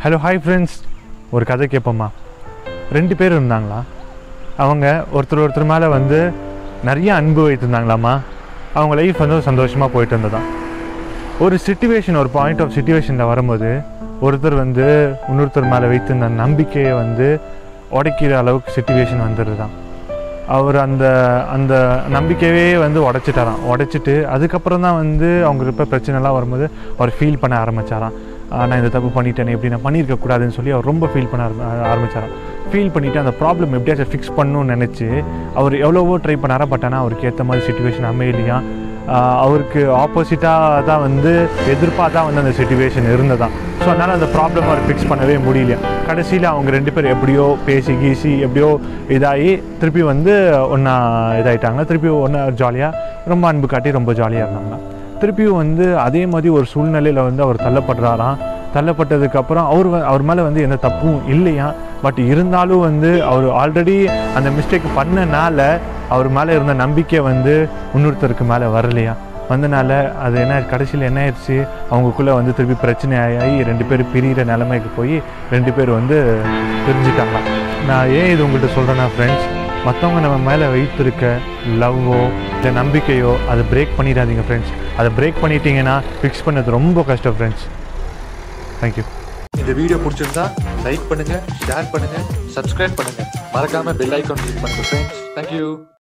hello hi friends ஒரு கதை கேட்போம்மா ரெண்டு பேர் இருந்தாங்களா அவங்க ஒருத்தர் ஒருத்தர் மேலே வந்து நிறைய அன்பு வைத்திருந்தாங்களாம்மா அவங்க லைஃப் வந்து சந்தோஷமாக போயிட்டு இருந்ததான் ஒரு சுச்சுவேஷன் ஒரு பாயிண்ட் ஆஃப் சுச்சுவேஷனில் வரும்போது ஒருத்தர் வந்து இன்னொருத்தர் மேலே வைத்திருந்த நம்பிக்கையை வந்து உடைக்கிற அளவுக்கு சுச்சுவேஷன் வந்துடுது தான் அவர் அந்த அந்த நம்பிக்கையவே வந்து உடைச்சிட்டாராம் உடைச்சிட்டு அதுக்கப்புறம் தான் வந்து அவங்களுக்கு இப்போ பிரச்சனைலாம் வரும்போது அவர் ஃபீல் பண்ண ஆரம்பிச்சாராம் ஆஹ் நான் இந்த தப்பு பண்ணிட்டேனே இப்படி நான் பண்ணியிருக்க கூடாதுன்னு சொல்லி அவர் ரொம்ப ஃபீல் பண்ண ஆரம்பி ஆரம்பிச்சாராம் ஃபீல் பண்ணிவிட்டு அந்த ப்ராப்ளம் எப்படியாச்சும் ஃபிக்ஸ் பண்ணணும்னு நினச்சி அவர் எவ்வளவோ ட்ரை பண்ணாரா பட் ஆனால் அவருக்கு ஏற்ற மாதிரி சுச்சுவேஷன் அமையலையா ஆஹ் அவருக்கு ஆப்போசிட்டாக தான் வந்து எதிர்ப்பாக தான் வந்து அந்த சுச்சுவேஷன் இருந்ததான் ஸோ அதனால் அந்த ப்ராப்ளம் அவர் ஃபிக்ஸ் பண்ணவே முடியலையா கடைசியில் அவங்க ரெண்டு பேர் எப்படியோ பேசி கீசி எப்படியோ இதாகி திருப்பி வந்து ஒன்றா இதாயிட்டாங்க திருப்பி ஒன்றா ஜாலியாக ரொம்ப அன்பு காட்டி ரொம்ப ஜாலியாக இருந்தாங்க திருப்பியும் வந்து அதே மாதிரி ஒரு சூழ்நிலையில் வந்து அவர் தள்ளப்படுறாராம் தள்ளப்பட்டதுக்கப்புறம் அவர் வ- அவர் மேலே வந்து எந்த தப்பும் இல்லையா பட் இருந்தாலும் வந்து அவர் ஆல்ரெடி அந்த மிஸ்டேக் பண்ணனால அவர் மேலே இருந்த நம்பிக்கை வந்து இன்னொருத்தருக்கு மேலே வரலையா வந்தனால அது என்ன கடைசியில் என்ன ஆயிடுச்சு அவங்களுக்குள்ளே வந்து திருப்பி பிரச்சனை ஆகி ரெண்டு பேர் பிரிகிற நிலைமைக்கு போய் ரெண்டு பேர் வந்து பிரிஞ்சுட்டாங்க நான் ஏன் இது உங்கள்கிட்ட சொல்கிறேன்னா ஃப்ரெண்ட்ஸ் மற்றவங்க நம்ம மேலே வைத்திருக்க லவ்வோ இல்லை நம்பிக்கையோ அதை பிரேக் பண்ணிடாதீங்க ஃப்ரெண்ட்ஸ் அதை பிரேக் பண்ணிட்டீங்கன்னா ஃபிக்ஸ் பண்ணது ரொம்ப கஷ்டம் ஃப்ரெண்ட்ஸ் தேங்க்யூ இந்த வீடியோ பிடிச்சிருந்தா லைக் பண்ணுங்க ஷேர் பண்ணுங்க சப்ஸ்கிரைப் பண்ணுங்க மறக்காம பெல் ஐக்கான் கிளிக் பண்ணுங்க ஃப்ரெண்ட்ஸ் தேங்க்யூ